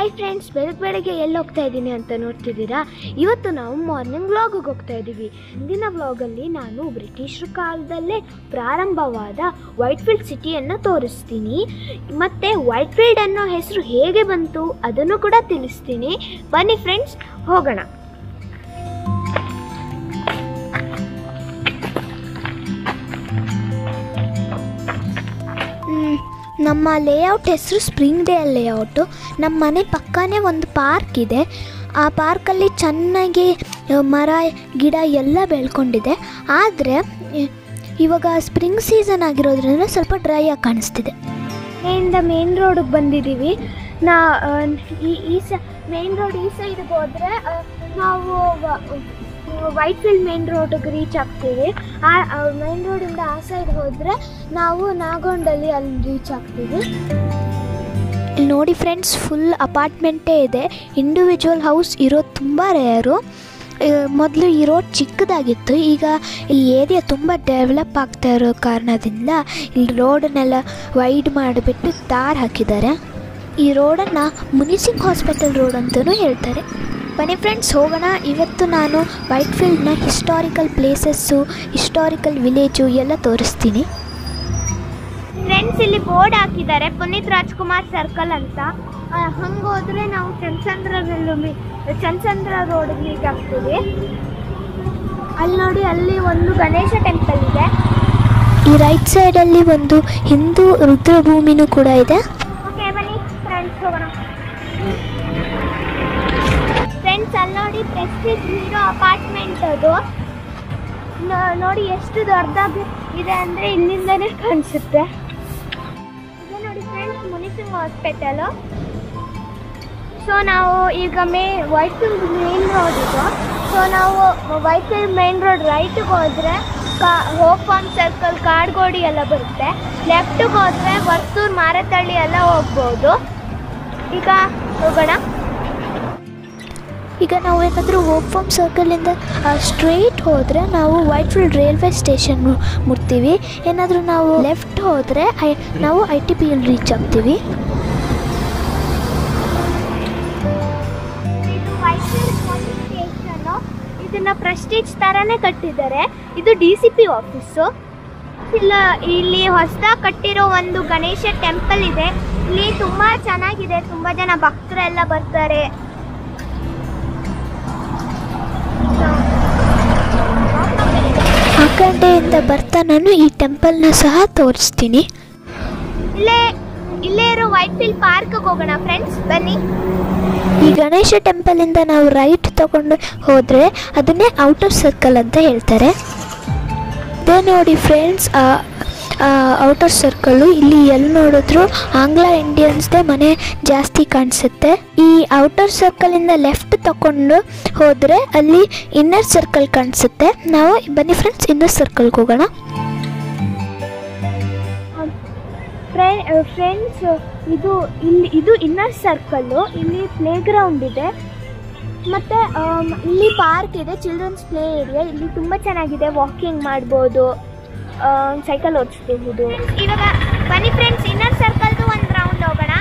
hi friends ಬೆಳಗ್ಗೆ ಬೆಳಗ್ಗೆ ಎಲ್ಲಿ ಹೋಗ್ತಾ ಇದ್ದೀನಿ ಅಂತ ನೋಡ್ತಿದ್ದೀರಾ ಇವತ್ತು ನಾವು ಮಾರ್ನಿಂಗ್ ವ್ಲಾಗಿಗೆ ಹೋಗ್ತಾ ಇದ್ದೀವಿ ಹಿಂದಿನ ವ್ಲಾಗಲ್ಲಿ ನಾನು ಬ್ರಿಟಿಷರ ಕಾಲದಲ್ಲೇ ಪ್ರಾರಂಭವಾದ ವೈಟ್ಫೀಲ್ಡ್ ಸಿಟಿಯನ್ನು ತೋರಿಸ್ತೀನಿ ಮತ್ತು ವೈಟ್ಫೀಲ್ಡ್ ಅನ್ನೋ ಹೆಸರು ಹೇಗೆ ಬಂತು ಅದನ್ನು ಕೂಡ ತಿಳಿಸ್ತೀನಿ ಬನ್ನಿ ಫ್ರೆಂಡ್ಸ್ ಹೋಗೋಣ ಮ್, ನಮ್ಮ ಲೇಔಟ್ ಹೆಸರು ಸ್ಪ್ರಿಂಗ್ ಡೇ ಲೇಔಟು ನಮ್ಮ ಮನೆ ಪಕ್ಕನೇ ಒಂದು ಪಾರ್ಕ್ ಇದೆ ಆ ಪಾರ್ಕಲ್ಲಿ ಚೆನ್ನಾಗಿ ಆ, ಮರ ಗಿಡ ಎಲ್ಲ ಬೆಳ್ಕೊಂಡಿದೆ ಆದರೆ ಇವಾಗ ಸ್ಪ್ರಿಂಗ್ ಸೀಸನ್ ಆಗಿರೋದ್ರಿಂದ ಸ್ವಲ್ಪ ಡ್ರೈ ಆಗಿ ಕಾಣಿಸ್ತಿದೆ ಮೇಯಿಂದ ಮೇನ್ ರೋಡಿಗೆ ಬಂದಿದ್ದೀವಿ ನಾ ಆ, ಈ ಈ ಸ ಮೇನ್ ರೋಡ್ ಈ ಸೈಡ್ಗೆ ಹೋದರೆ ನಾವು ವೈಟ್ ಫೀಲ್ಡ್ ಮೇನ್ ರೋಡಿಗೆ ರೀಚ್ ಆಗ್ತೀವಿ ಆ ಮೇನ್ ರೋಡಿಂದ ಆ ಸೈಡ್ ಹೋದರೆ ನಾವು ನಾಗೊಂಡಲ್ಲಿ ಅಲ್ಲಿ ರೀಚ್ ಆಗ್ತೀವಿ ಇಲ್ಲಿ ನೋಡಿ ಫ್ರೆಂಡ್ಸ್ ಫುಲ್ ಅಪಾರ್ಟ್ಮೆಂಟೇ ಇದೆ ಇಂಡಿವಿಜುವಲ್ ಹೌಸ್ ಇರೋದು ತುಂಬ ರೇರು ಮೊದಲು ಈ ರೋಡ್ ಚಿಕ್ಕದಾಗಿತ್ತು ಈಗ ಇಲ್ಲಿ ಏರಿಯಾ ತುಂಬ ಡೆವಲಪ್ ಆಗ್ತಾ ಇರೋ ಕಾರಣದಿಂದ ಇಲ್ಲಿ ರೋಡನ್ನೆಲ್ಲ ವೈಡ್ ಮಾಡಿಬಿಟ್ಟು ತಾರ್ ಹಾಕಿದ್ದಾರೆ ಈ ರೋಡನ್ನು ಮುನಿಸಿಂಗ್ ಹಾಸ್ಪಿಟಲ್ ರೋಡ್ ಅಂತಲೂ ಹೇಳ್ತಾರೆ ಬನ್ನಿ ಫ್ರೆಂಡ್ಸ್ ಹೋಗೋಣ ಇವತ್ತು ನಾನು ವೈಟ್ ಫೀಲ್ಡ್ನ ಹಿಸ್ಟಾರಿಕಲ್ ಪ್ಲೇಸಸ್ಸು ಹಿಸ್ಟಾರಿಕಲ್ ವಿಲೇಜು ಎಲ್ಲ ತೋರಿಸ್ತೀನಿ ಫ್ರೆಂಡ್ಸ್ ಇಲ್ಲಿ ಬೋರ್ಡ್ ಹಾಕಿದ್ದಾರೆ ಪುನೀತ್ ರಾಜ್ಕುಮಾರ್ ಸರ್ಕಲ್ ಅಂತ ಹಂಗೆ ಹೋದ್ರೆ ನಾವು ಚಂದ್ರಚಂದ್ರ ಚಂದ್ರಚಂದ್ರ ರೋಡ್ ರೀಚ್ ಆಗ್ತೀವಿ ಅಲ್ಲಿ ನೋಡಿ ಅಲ್ಲಿ ಒಂದು ಗಣೇಶ ಟೆಂಪಲ್ ಇದೆ ಈ ರೈಟ್ ಸೈಡಲ್ಲಿ ಒಂದು ಹಿಂದೂ ರುದ್ರಭೂಮಿನೂ ಕೂಡ ಇದೆ ಓಕೆ ಬನ್ನಿ ಫ್ರೆಂಡ್ಸ್ ಹೋಗೋಣ ಫ್ರೆಂಡ್ಸ್ ಅಲ್ಲಿ ನೋಡಿ ಪ್ರೆಸ್ಟೀಜ್ ಹೀರೋ ಅಪಾರ್ಟ್ಮೆಂಟ್ ಅದು ನೋ- ನೋಡಿ ಎಷ್ಟು ದೊಡ್ಡದಾಗಿ ಇದೆ ಅಂದರೆ ಇಲ್ಲಿಂದನೇ ಕಾಣಿಸುತ್ತೆ ಇದು ನೋಡಿ ಫ್ರೆಂಡ್ಸ್ ಮುನಿಸಿಂಗ್ ಹಾಸ್ಪಿಟಲು ಸೊ ನಾವು ಈಗ ಮೇ ವೈಟ್ ಫೀಲ್ಡ್ ಮೇನ್ ರೋಡ್ ಇದು ಸೊ ನಾವು ವೈಟ್ ಫೀಲ್ಡ್ ಮೇನ್ ರೋಡ್ ರೈಟಿಗೆ ಹೋದರೆ ಕಾ ಹೋಪ್ ಫಾರ್ಮ್ ಸರ್ಕಲ್ ಕಾಡ್ಗೋಡಿ ಎಲ್ಲ ಬರುತ್ತೆ ಲೆಫ್ಟಿಗೆ ಹೋದರೆ ವರ್ತೂರ್ ಮಾರತಳ್ಳಿ ಎಲ್ಲ ಹೋಗ್ಬೋದು ಈಗ ಹೋಗೋಣ ಈಗ ನಾವು ಏನಾದರೂ ಹೋಪ್ ಫಾರ್ಮ್ ಸರ್ಕಲಿಂದ ಸ್ಟ್ರೈಟ್ ಹೋದರೆ ನಾವು ವೈಟ್ ಫೀಲ್ಡ್ ರೈಲ್ವೆ ಸ್ಟೇಷನ್ ಮುಟ್ತೀವಿ ಏನಾದರೂ ನಾವು ಲೆಫ್ಟ್ ಹೋದರೆ ಐ ನಾವು I T P L reach ಆಗ್ತೀವಿ ಇದನ್ನ ಪ್ರೆಸ್ಟೀಜ್ ಥರನೇ ಕಟ್ಟಿದ್ದಾರೆ ಇದು ಡಿ ಸಿ ಪಿ ಆಫೀಸು ಇಲ್ಲ ಇಲ್ಲಿ ಹೊಸದಾಗಿ ಕಟ್ಟಿರೋ ಒಂದು ಗಣೇಶ ಟೆಂಪಲ್ ಇದೆ ಇಲ್ಲಿ ತುಂಬಾ ಚೆನ್ನಾಗಿದೆ ತುಂಬಾ ಜನ ಭಕ್ತರೆಲ್ಲ ಬರ್ತಾರೆ ಆ ಕಡೆಯಿಂದ ಬರ್ತಾ ನಾನು ಈ ಟೆಂಪಲ್ನ ಸಹ ತೋರಿಸ್ತೀನಿ ಇಲ್ಲೇ ಇಲ್ಲೇ ಇರೋ ವೈಟ್ ಫೀಲ್ಡ್ ಪಾರ್ಕ್ಗೆ ಹೋಗೋಣ ಫ್ರೆಂಡ್ಸ್ ಬನ್ನಿ ಈ ಗಣೇಶ ಟೆಂಪಲಿಂದ ನಾವು ರೈಟ್ ತಗೊಂಡು ಹೋದರೆ ಅದನ್ನೇ ಔಟರ್ ಸರ್ಕಲ್ ಅಂತ ಹೇಳ್ತಾರೆ ಇದೇ ನೋಡಿ ಫ್ರೆಂಡ್ಸ್ ಔಟರ್ ಸರ್ಕಲ್ಲು ಇಲ್ಲಿ ಎಲ್ಲಿ ನೋಡಿದ್ರು ಆಂಗ್ಲ ಇಂಡಿಯನ್ಸ್ದೇ ಮನೆ ಜಾಸ್ತಿ ಕಾಣಿಸುತ್ತೆ ಈ ಔಟರ್ ಸರ್ಕಲಿಂದ ಲೆಫ್ಟ್ ತಗೊಂಡು ಹೋದರೆ ಅಲ್ಲಿ ಇನ್ನರ್ ಸರ್ಕಲ್ ಕಾಣಿಸುತ್ತೆ ನಾವು ಬನ್ನಿ ಫ್ರೆಂಡ್ಸ್ ಇನ್ನರ್ ಸರ್ಕಲ್ಗೆ ಹೋಗೋಣ ಫ್ರೆಂಡ್ಸ್ ಇದು ಇಲ್ಲಿ ಇದು ಇನ್ನರ್ ಸರ್ಕಲ್ಲು ಇಲ್ಲಿ ಪ್ಲೇ ಗ್ರೌಂಡ್ ಇದೆ ಮತ್ತು ಇಲ್ಲಿ ಪಾರ್ಕ್ ಇದೆ ಚಿಲ್ಡ್ರನ್ಸ್ ಪ್ಲೇ ಏರಿಯಾ ಇಲ್ಲಿ ತುಂಬ ಚೆನ್ನಾಗಿದೆ ವಾಕಿಂಗ್ ಮಾಡ್ಬೋದು ಸೈಕಲ್ ಓಡಿಸ್ತಿರ್ಬೋದು ಇವಾಗ ಬನ್ನಿ ಫ್ರೆಂಡ್ಸ್ ಇನ್ನರ್ ಸರ್ಕಲ್ದು ಒಂದು ರೌಂಡ್ ಹೋಗೋಣ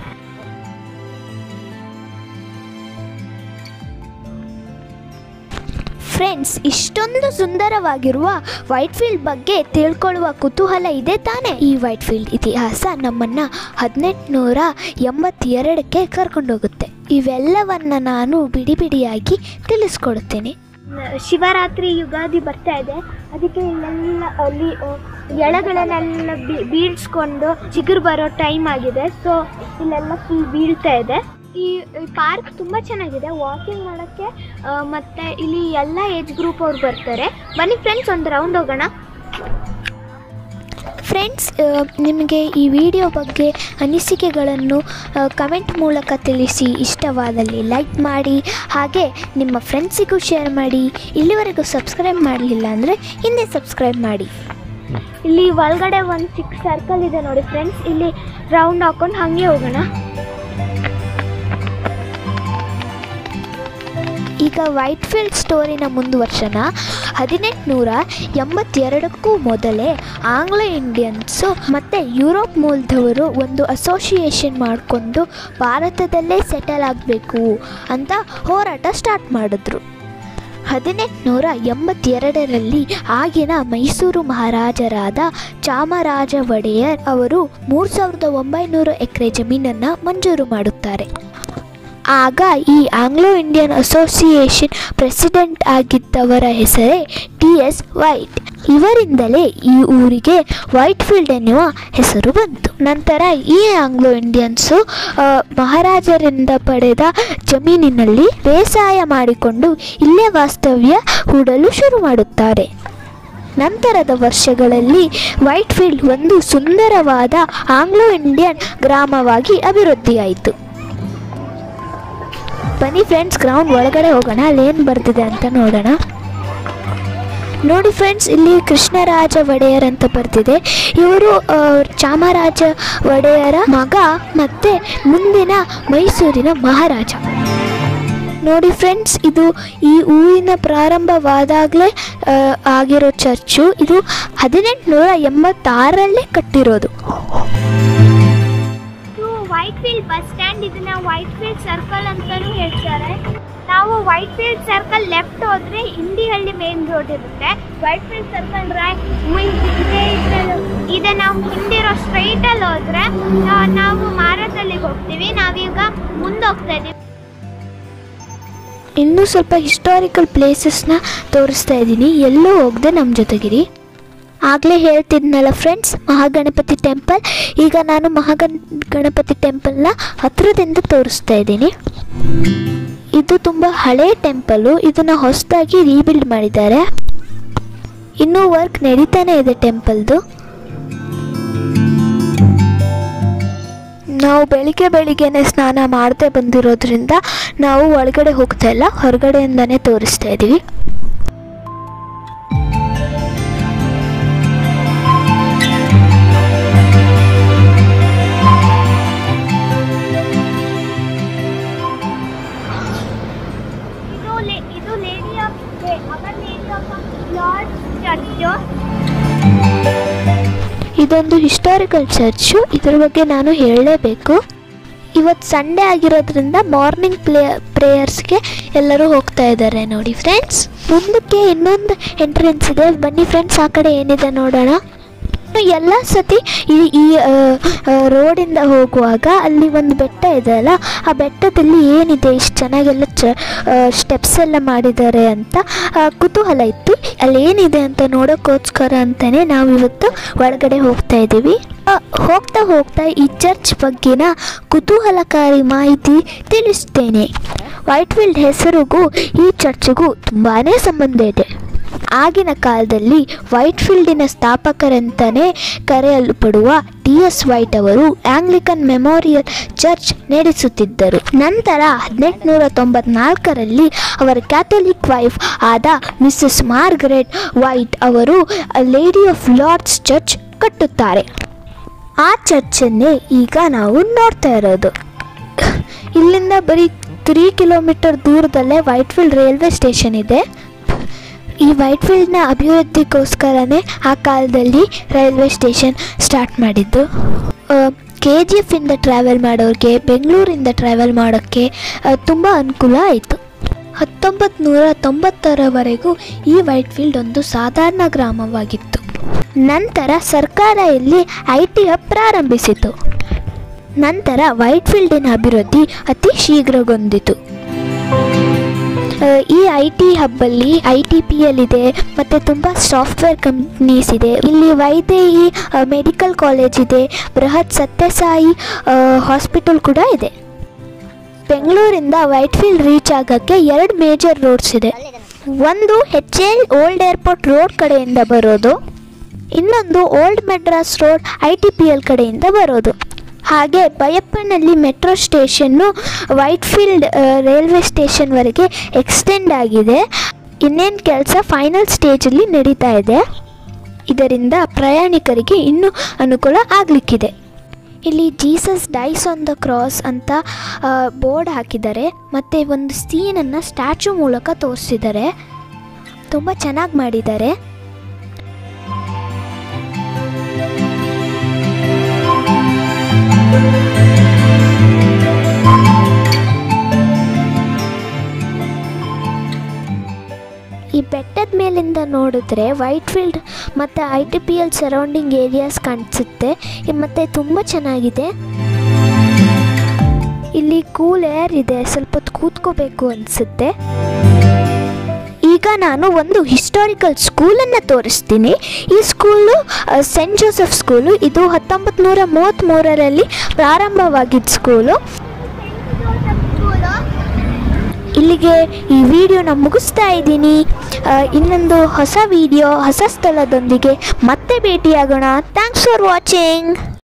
ಫ್ರೆಂಡ್ಸ್ ಇಷ್ಟೊಂದು ಸುಂದರವಾಗಿರುವ ವೈಟ್ ಫೀಲ್ಡ್ ಬಗ್ಗೆ ತಿಳ್ಕೊಳ್ಳುವ ಕುತೂಹಲ ಇದೆ ತಾನೇ ಈ ವೈಟ್ ಫೀಲ್ಡ್ ಇತಿಹಾಸ ನಮ್ಮನ್ನು ಹದಿನೆಂಟುನೂರ ಎಂಬತ್ತೆರಡಕ್ಕೆ ಕರ್ಕೊಂಡೋಗುತ್ತೆ ಇವೆಲ್ಲವನ್ನ ನಾನು ಬಿಡಿ ಬಿಡಿಯಾಗಿ ತಿಳಿಸ್ಕೊಡ್ತೇನೆ ಶಿವರಾತ್ರಿ ಯುಗಾದಿ ಬರ್ತಾ ಇದೆ ಅದಕ್ಕೆ ಇಲ್ಲೆಲ್ಲ ಅಲ್ಲಿ ಆ, ಎಳೆಗಳನ್ನೆಲ್ಲ ಬೀ- ಬೀಳ್ಸ್ಕೊಂಡು ಚಿಗುರು ಬರೋ ಟೈಮ್ ಆಗಿದೆ ಸೊ ಇಲ್ಲೆಲ್ಲ ಫುಲ್ ಬೀಳ್ತಾ ಇದೆ ಈ ಪಾರ್ಕ್ ತುಂಬ ಚೆನ್ನಾಗಿದೆ ವಾಕಿಂಗ್ ಮಾಡೋಕ್ಕೆ ಆ, ಮತ್ತೆ ಇಲ್ಲಿ ಎಲ್ಲ ಏಜ್ ಗ್ರೂಪ್ ಅವ್ರು ಬರ್ತಾರೆ ಬನ್ನಿ ಫ್ರೆಂಡ್ಸ್ ಒಂದು ರೌಂಡ್ ಹೋಗೋಣ ಫ್ರೆಂಡ್ಸ್ ನಿಮಗೆ ಈ ವಿಡಿಯೋ ಬಗ್ಗೆ ಅನಿಸಿಕೆಗಳನ್ನು ಕಮೆಂಟ್ ಮೂಲಕ ತಿಳಿಸಿ ಇಷ್ಟವಾದಲ್ಲಿ ಲೈಕ್ ಮಾಡಿ ಹಾಗೆ ನಿಮ್ಮ ಫ್ರೆಂಡ್ಸಿಗೂ ಶೇರ್ ಮಾಡಿ ಇಲ್ಲಿವರೆಗೂ ಸಬ್ಸ್ಕ್ರೈಬ್ ಮಾಡಲಿಲ್ಲ ಅಂದರೆ ಹಿಂದೆ ಸಬ್ಸ್ಕ್ರೈಬ್ ಮಾಡಿ ಇಲ್ಲಿ ಒಳಗಡೆ ಒಂದು ಚಿಕ್ಕ ಸರ್ಕಲ್ ಇದೆ ನೋಡಿ ಫ್ರೆಂಡ್ಸ್ ಇಲ್ಲಿ ರೌಂಡ್ ಹಾಕೊಂಡು ಹಾಗೆ ಹೋಗೋಣ ಈ ಈಗ ವೈಟ್ಫೀಲ್ಡ್ ಸ್ಟೋರಿನ ಮುಂದುವರ್ಷನ ಹದಿನೆಂಟುನೂರ ಎಂಬತ್ತೆರಡಕ್ಕೂ ಮೊದಲೇ ಆಂಗ್ಲೋ ಇಂಡಿಯನ್ಸು ಮತ್ತು ಯುರೋಪ್ ಮೂಲದವರು ಒಂದು ಅಸೋಸಿಯೇಷನ್ ಮಾಡಿಕೊಂಡು ಭಾರತದಲ್ಲೇ ಸೆಟಲ್ ಆಗಬೇಕು ಅಂತ ಹೋರಾಟ ಸ್ಟಾರ್ಟ್ ಮಾಡಿದ್ರು ಹದಿನೆಂಟುನೂರ ಎಂಬತ್ತೆರಡರಲ್ಲಿ ಆಗಿನ ಮೈಸೂರು ಮಹಾರಾಜರಾದ ಚಾಮರಾಜ ಒಡೆಯರ್ ಅವರು ಮೂರು ಸಾವಿರದ ಒಂಬೈನೂರು ಎಕರೆ ಜಮೀನನ್ನು ಮಂಜೂರು ಮಾಡುತ್ತಾರೆ ಆಗ ಈ ಆಂಗ್ಲೋ ಇಂಡಿಯನ್ ಅಸೋಸಿಯೇಷನ್ ಪ್ರೆಸಿಡೆಂಟ್ ಆಗಿದ್ದವರ ಹೆಸರೇ ಟಿ ಎಸ್ ವೈಟ್ ಇವರಿಂದಲೇ ಈ ಊರಿಗೆ ವೈಟ್ ಫೀಲ್ಡ್ ಎನ್ನುವ ಹೆಸರು ಬಂತು ನಂತರ ಈ ಆಂಗ್ಲೋ ಇಂಡಿಯನ್ಸು ಆ, ಮಹಾರಾಜರಿಂದ ಪಡೆದ ಜಮೀನಿನಲ್ಲಿ ಬೇಸಾಯ ಮಾಡಿಕೊಂಡು ಇಲ್ಲೇ ವಾಸ್ತವ್ಯ ಹೂಡಲು ಶುರು ಮಾಡುತ್ತಾರೆ ನಂತರದ ವರ್ಷಗಳಲ್ಲಿ ವೈಟ್ ಫೀಲ್ಡ್ ಒಂದು ಸುಂದರವಾದ ಆಂಗ್ಲೋ ಇಂಡಿಯನ್ ಗ್ರಾಮವಾಗಿ ಅಭಿವೃದ್ಧಿಯಾಯಿತು ಬನ್ನಿ ಫ್ರೆಂಡ್ಸ್ ಗ್ರೌಂಡ್ ಒಳಗಡೆ ಹೋಗೋಣ ಅಲ್ಲೇನು ಬರ್ತಿದೆ ಅಂತ ನೋಡೋಣ ನೋಡಿ ಫ್ರೆಂಡ್ಸ್ ಇಲ್ಲಿ ಕೃಷ್ಣರಾಜ ಒಡೆಯರ್ ಅಂತ ಬರ್ತಿದೆ ಇವರು ಆ, ಚಾಮರಾಜ ಒಡೆಯರ ಮಗ ಮತ್ತೆ ಮುಂದಿನ ಮೈಸೂರಿನ ಮಹಾರಾಜ ನೋಡಿ ಫ್ರೆಂಡ್ಸ್ ಇದು ಈ ಊರಿನ ಪ್ರಾರಂಭವಾದಾಗಲೇ ಆಗಿರೋ ಚರ್ಚು ಇದು ಹದಿನೆಂಟುನೂರ ಎಂಬತ್ತಾರರಲ್ಲೇ ಕಟ್ಟಿರೋದು ಇದು ವೈಟ್ ಫೀಲ್ಡ್ ಬಸ್ ಸ್ಟ್ಯಾಂಡ್ ಇದನ್ನ ವೈಟ್ ಫೀಲ್ಡ್ ಸರ್ಕಲ್ ಅಂತಾನೂ ಹೇಳ್ತಾರೆ ನಾವು ವೈಟ್ ಫೀಲ್ಡ್ ಸರ್ಕಲ್ ಲೆಫ್ಟ್ ಹೋದ್ರೆ ಇಂಡಿಹಳ್ಳಿ ಮೇನ್ ರೋಡ್ ಇರುತ್ತೆ ವೈಟ್ ಫೀಲ್ಡ್ ಸರ್ಕಲ್ ರೈಟ್ ಇದೆ ಇದೆ ನಾವು ಹಿಂದಿರೋ ಸ್ಟ್ರೈಟ್ ಅಲ್ಲಿ ಹೋದ್ರೆ ಆ, ನಾವು ಮಾರತಲ್ಲಿಗೆ ಹೋಗ್ತೀವಿ ನಾವೀಗ ಮುಂದೆ ಹೋಗ್ತಾ ಇದೀವಿ ಇನ್ನೂ ಸ್ವಲ್ಪ ಹಿಸ್ಟಾರಿಕಲ್ ಪ್ಲೇಸಸ್ನ ತೋರಿಸ್ತಾ ಇದ್ದೀನಿ ಎಲ್ಲೂ ಹೋಗದೆ ನಮ್ಮ ಜೊತೆಗಿರಿ ಆಗಲೇ ಹೇಳ್ತಿದ್ನಲ್ಲ ಫ್ರೆಂಡ್ಸ್ ಮಹಾಗಣಪತಿ ಟೆಂಪಲ್ ಈಗ ನಾನು ಮಹಾಗಣ ಗಣಪತಿ ಟೆಂಪಲ್ನ ಹತ್ತಿರದಿಂದ ತೋರಿಸ್ತಾ ಇದ್ದೀನಿ ಇದು ತುಂಬ ಹಳೆ ಟೆಂಪಲು ಇದನ್ನು ಹೊಸದಾಗಿ ರೀಬಿಲ್ಡ್ ಮಾಡಿದ್ದಾರೆ ಇನ್ನೂ ವರ್ಕ್ ನಡೀತಾನೆ ಇದೆ ಟೆಂಪಲ್ದು ನಾವು ಬೆಳಿಗ್ಗೆ ಬೆಳಿಗ್ಗೆನೆ ಸ್ನಾನ ಮಾಡದೆ ಬಂದಿರೋದ್ರಿಂದ ನಾವು ಒಳಗಡೆ ಹೋಗ್ತಾ ಇಲ್ಲ ಹೊರಗಡೆಯಿಂದಾನೇ ತೋರಿಸ್ತಾ ಇದ್ದೀವಿ ಇದು ಲೇ- ಇದು lady of our lady of lord church ಇದೊಂದು ಹಿಸ್ಟಾರಿಕಲ್ ಚರ್ಚು ಇದ್ರ ಬಗ್ಗೆ ನಾನು ಹೇಳಲೇಬೇಕು ಇವತ್ತು ಸಂಡೇ ಆಗಿರೋದ್ರಿಂದ ಮಾರ್ನಿಂಗ್ ಪ್ಲೇ ಪ್ರೇಯರ್ಸ್ಗೆ ಎಲ್ಲರೂ ಹೋಗ್ತಾ ಇದ್ದಾರೆ ನೋಡಿ ಫ್ರೆಂಡ್ಸ್ ಮುಂದಕ್ಕೆ ಇನ್ನೊಂದು ಎಂಟ್ರೆನ್ಸ್ ಇದೆ ಬನ್ನಿ ಫ್ರೆಂಡ್ಸ್ ಆ ಕಡೆ ಏನಿದೆ ನೋಡೋಣ ಇನ್ನು ಎಲ್ಲ ಸತಿ ಈ ಈ ಆ, ಆ, ರೋಡಿಂದ ಹೋಗುವಾಗ ಅಲ್ಲಿ ಒಂದು ಬೆಟ್ಟ ಇದೆ ಅಲ್ಲ ಆ ಬೆಟ್ಟದಲ್ಲಿ ಏನಿದೆ ಇಷ್ಟು ಚೆನ್ನಾಗೆಲ್ಲ ಚ ಸ್ಟೆಪ್ಸ್ ಎಲ್ಲ ಮಾಡಿದ್ದಾರೆ ಅಂತ ಆ, ಕುತೂಹಲ ಇತ್ತು ಅಲ್ಲಿ ಏನಿದೆ ಅಂತ ನೋಡೋಕ್ಕೋಸ್ಕರ ಅಂತಲೇ ನಾವು ಇವತ್ತು ಒಳಗಡೆ ಹೋಗ್ತಾ ಇದ್ದೀವಿ ಆ, ಹೋಗ್ತಾ ಹೋಗ್ತಾ ಈ ಚರ್ಚ್ ಬಗ್ಗೆನ ಕುತೂಹಲಕಾರಿ ಮಾಹಿತಿ ತಿಳಿಸ್ತೇನೆ ವೈಟ್ಫೀಲ್ಡ್ ಹೆಸರಿಗೂ ಈ ಚರ್ಚ್ಗೂ ತುಂಬಾ ಸಂಬಂಧ ಇದೆ ಆಗಿನ ಕಾಲದಲ್ಲಿ ವೈಟ್ಫೀಲ್ಡಿನ ಸ್ಥಾಪಕರಂತಾನೆ ಕರೆಯಲ್ಪಡುವ ಟಿ ಎಸ್ ವೈಟ್ ಅವರು ಆಂಗ್ಲಿಕನ್ ಮೆಮೋರಿಯಲ್ ಚರ್ಚ್ ನಡೆಸುತ್ತಿದ್ದರು ನಂತರ ಹದಿನೆಂಟುನೂರ ತೊಂಬತ್ನಾಲ್ಕರಲ್ಲಿ ಅವರ ಕ್ಯಾಥೋಲಿಕ್ ವೈಫ್ ಆದ ಮಿಸ್ಸಸ್ ಮಾರ್ಗರೆಟ್ ವೈಟ್ ಅವರು ಲೇಡಿ ಆಫ್ ಲಾರ್ಡ್ಸ್ ಚರ್ಚ್ ಕಟ್ಟುತ್ತಾರೆ ಆ ಚರ್ಚನ್ನೇ ಈಗ ನಾವು ನೋಡ್ತಾ ಇರೋದು ಇಲ್ಲಿಂದ ಬರೀ ತ್ರೀ ಕಿಲೋಮೀಟರ್ ದೂರದಲ್ಲೇ ವೈಟ್ಫೀಲ್ಡ್ ರೈಲ್ವೆ ಸ್ಟೇಷನ್ ಇದೆ ಈ ವೈಟ್ಫೀಲ್ಡ್ನ ಅಭಿವೃದ್ಧಿಗೋಸ್ಕರನೇ ಆ ಕಾಲದಲ್ಲಿ ರೈಲ್ವೆ ಸ್ಟೇಷನ್ ಸ್ಟಾರ್ಟ್ ಮಾಡಿದ್ದು ಕೆ ಜಿ ಎಫಿಂದ ಟ್ರಾವೆಲ್ ಮಾಡೋರಿಗೆ ಬೆಂಗಳೂರಿಂದ ಟ್ರಾವೆಲ್ ಮಾಡೋಕ್ಕೆ ತುಂಬ ಅನುಕೂಲ ಆಯಿತು ಹತ್ತೊಂಬತ್ತು ನೂರ ತೊಂಬತ್ತರವರೆಗೂ ಈ ವೈಟ್ಫೀಲ್ಡ್ ಒಂದು ಸಾಧಾರಣ ಗ್ರಾಮವಾಗಿತ್ತು ನಂತರ ಸರ್ಕಾರ ಇಲ್ಲಿ ಐ ಟಿ ಹಬ್ ಪ್ರಾರಂಭಿಸಿತು ನಂತರ ವೈಟ್ಫೀಲ್ಡಿನ ಅಭಿವೃದ್ಧಿ ಅತಿ ಶೀಘ್ರಗೊಂಡಿತು ಆ, ಈ ಐ ಟಿ ಹಬ್ಬಲ್ಲಿ ಐ ಟಿ ಪಿ ಎಲ್ ಇದೆ ಮತ್ತು ತುಂಬ ಸಾಫ್ಟ್ವೇರ್ ಕಂಪ್ನೀಸ್ ಇದೆ ಇಲ್ಲಿ ವೈದೇಹಿ ಮೆಡಿಕಲ್ ಕಾಲೇಜ್ ಇದೆ ಬೃಹತ್ ಸತ್ಯಸಾಯಿ ಹಾಸ್ಪಿಟಲ್ ಕೂಡ ಇದೆ ಬೆಂಗಳೂರಿಂದ ವೈಟ್ಫೀಲ್ಡ್ ರೀಚ್ ಆಗೋಕ್ಕೆ ಎರಡು ಮೇಜರ್ ರೋಡ್ಸ್ ಇದೆ ಒಂದು H L old airport road ಕಡೆಯಿಂದ ಬರೋದು ಇನ್ನೊಂದು old Madras road I T P L ಕಡೆಯಿಂದ ಬರೋದು ಹಾಗೆ ಬಯಪ್ಪನಲ್ಲಿ ಮೆಟ್ರೋ ಸ್ಟೇಷನ್ನು ವೈಟ್ಫೀಲ್ಡ್ ಆ, ರೈಲ್ವೆ ಸ್ಟೇಷನ್ವರೆಗೆ ಎಕ್ಸ್ಟೆಂಡ್ ಆಗಿದೆ ಇನ್ನೇನು ಕೆಲಸ ಫೈನಲ್ ಸ್ಟೇಜಲ್ಲಿ ನಡೀತಾ ಇದೆ ಇದರಿಂದ ಪ್ರಯಾಣಿಕರಿಗೆ ಇನ್ನೂ ಅನುಕೂಲ ಆಗಲಿಕ್ಕಿದೆ ಇಲ್ಲಿ Jesus dies on the cross ಅಂತ ಬೋರ್ಡ್ ಹಾಕಿದ್ದಾರೆ ಮತ್ತು ಒಂದು ಸೀನನ್ನು ಸ್ಟ್ಯಾಚು ಮೂಲಕ ತೋರಿಸಿದ್ದಾರೆ ತುಂಬ ಚೆನ್ನಾಗಿ ಮಾಡಿದ್ದಾರೆ ಈ ಬೆಟ್ಟದ ಮೇಲಿಂದ ನೋಡಿದ್ರೆ ವೈಟ್ ಫೀಲ್ಡ್ ಮತ್ತು I T P L surrounding areas ಕಾಣಿಸುತ್ತೆ ಮತ್ತು ತುಂಬ ಚೆನ್ನಾಗಿದೆ ಇಲ್ಲಿ ಕೂಲ್ ಏರ್ ಇದೆ ಸ್ವಲ್ಪ ಹೊತ್ತು ಕೂತ್ಕೋಬೇಕು ಅನಿಸುತ್ತೆ ಈಗ ನಾನು ಒಂದು ಹಿಸ್ಟಾರಿಕಲ್ ಸ್ಕೂಲನ್ನು ತೋರಿಸ್ತೀನಿ ಈ ಸ್ಕೂಲು ಸೆಂಟ್ ಜೋಸೆಫ್ ಸ್ಕೂಲು ಇದು ಹತ್ತೊಂಬತ್ತು ನೂರ ಮೂವತ್ತ್ಮೂರರಲ್ಲಿ ಪ್ರಾರಂಭವಾಗಿದ್ದ ಸ್ಕೂಲು ಇಲ್ಲಿಗೆ ಈ ವಿಡಿಯೋನ ಮುಗಿಸ್ತಾ ಇದ್ದೀನಿ ಆ, ಇನ್ನೊಂದು ಹೊಸ ವಿಡಿಯೋ ಹೊಸ ಸ್ಥಳದೊಂದಿಗೆ ಮತ್ತೆ ಭೇಟಿಯಾಗೋಣ ಥ್ಯಾಂಕ್ಸ್ ಫಾರ್ ವಾಚಿಂಗ್